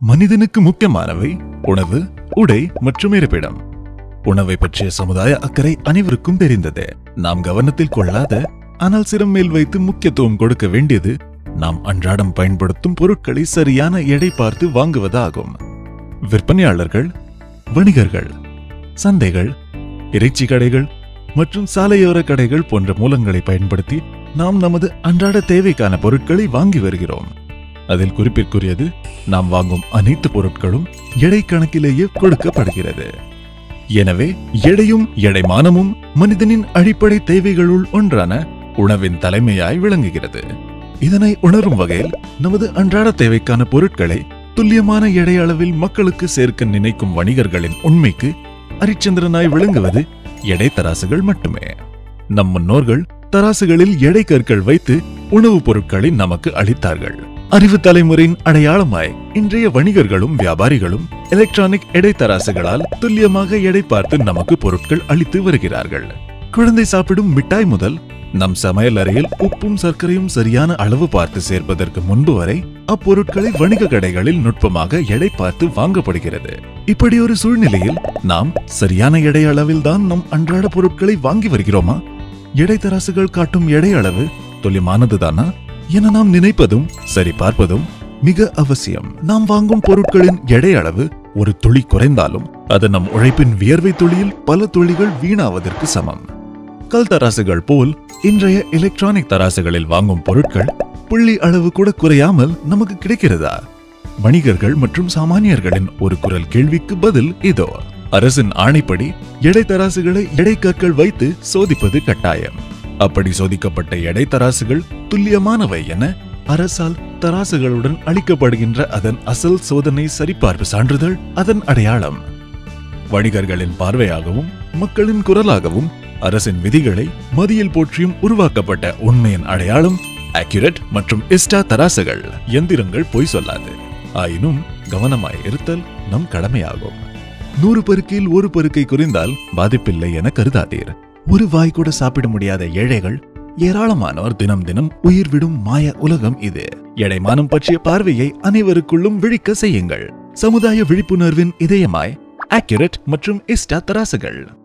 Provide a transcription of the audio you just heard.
மனிதனுக்கு முக்கியமானவை உணவு உடை மற்றும் இருப்பிடம் உணவை பற்றிய சமுதாய அக்கறை அனைவருக்கும் தெரிந்தது நாம் கவனத்தில் கொள்ளாத ஆனால் சிரம் மேல் வைத்து முக்கியத்துவம் கொடுக்க வேண்டியது நாம் அன்றாடம் பயன்படுத்தும் பொருட்களை சரியான எடை பார்த்து வாங்குவதாகும் விற்பனையாளர்கள் வணிகர்கள் சந்தைகள் இறைச்சி கடைகள் மற்றும் சாலையோர கடைகள் போன்ற மூலங்களை பயன்படுத்தி நாம் நமது அன்றாட தேவைக்கான பொருட்களை வாங்கி வருகிறோம் அதில் குறிப்பிற்குரியது நாம் வாங்கும் அனைத்து பொருட்களும் எடை கணக்கிலேயே கொடுக்கப்படுகிறது எனவே எடையும் எடைமானமும் மனிதனின் அடிப்படை தேவைகளுள் ஒன்றான உணவின் தலைமையாய் விளங்குகிறது இதனை உணரும் வகையில் நமது அன்றாட தேவைக்கான பொருட்களை துல்லியமான எடை அளவில் மக்களுக்கு சேர்க்க நினைக்கும் வணிகர்களின் உண்மைக்கு அரிச்சந்திரனாய் விளங்குவது எடை தராசுகள் மட்டுமே நம் முன்னோர்கள் தராசுகளில் எடை கற்கள் வைத்து உணவுப் பொருட்களை நமக்கு அளித்தார்கள் அறிவு தலைமுறையின் அடையாளமாய் இன்றைய வணிகர்களும் வியாபாரிகளும் எலக்ட்ரானிக் எடை தராசுகளால் துல்லியமாக எடை பார்த்து நமக்கு பொருட்கள் அளித்து வருகிறார்கள் குழந்தை சாப்பிடும் மிட்டாய் முதல் நம் சமையல் அறையில் உப்பும் சர்க்கரையும் சரியான அளவு பார்த்து சேர்ப்பதற்கு முன்பு வரை அப்பொருட்களை வணிக கடைகளில் நுட்பமாக எடை பார்த்து வாங்கப்படுகிறது இப்படி ஒரு சூழ்நிலையில் நாம் சரியான எடை அளவில் தான் நம் அன்றாட பொருட்களை வாங்கி வருகிறோமா எடை தராசுகள் காட்டும் எடை அளவு துல்லியமானதுதானா என நாம் நினைப்பதும் சரி பார்ப்பதும் மிக அவசியம் நாம் வாங்கும் பொருட்களின் எடை அளவு ஒரு துளி குறைந்தாலும் அது நம் உழைப்பின் வியர்வை துளியில் பல துளிகள் வீணாவதற்கு சமம் கல் தராசுகள் போல் இன்றைய எலக்ட்ரானிக் தராசுகளில் வாங்கும் பொருட்கள் புள்ளி அளவு கூட குறையாமல் நமக்கு கிடைக்கிறதா வணிகர்கள் மற்றும் சாமானியர்களின் ஒரு குரல் கேள்விக்கு பதில் இதோ அரசின் ஆணைப்படி எடை தராசுகளை எடை கற்கள் வைத்து சோதிப்பது கட்டாயம் அப்படி சோதிக்கப்பட்ட எடை தராசுகள் துல்லியமானவை என அரசால் தராசுகளுடன் அளிக்கப்படுகின்ற அதன் அசல் சோதனை சரிபார்ப்பு சான்றிதழ் அதன் அடையாளம் வணிகர்களின் பார்வையாகவும் மக்களின் குரலாகவும் அரசின் விதிகளை மதியில் போற்றியும் உருவாக்கப்பட்ட உண்மையின் அடையாளம் அக்யூரேட் மற்றும் இஸ்டா தராசுகள் எந்திரங்கள் பொய் சொல்லாது ஆயினும் கவனமாய் இருத்தல் நம் கடமையாகும் நூறு பருக்கையில் ஒரு பருக்கை குறைந்தால் பாதிப்பில்லை என கருதாதீர் ஒரு வாய் கூட சாப்பிட முடியாத ஏழைகள் ஏராளமானோர் தினம் தினம் உயிர் விடும் மாய உலகம் இது எடைமானம் பற்றிய பார்வையை அனைவருக்குள்ளும் விழிக்க செய்யுங்கள் சமுதாய விழிப்புணர்வின் இதயமாய் அக்யூரேட் மற்றும் இஸ்டா தராசுகள்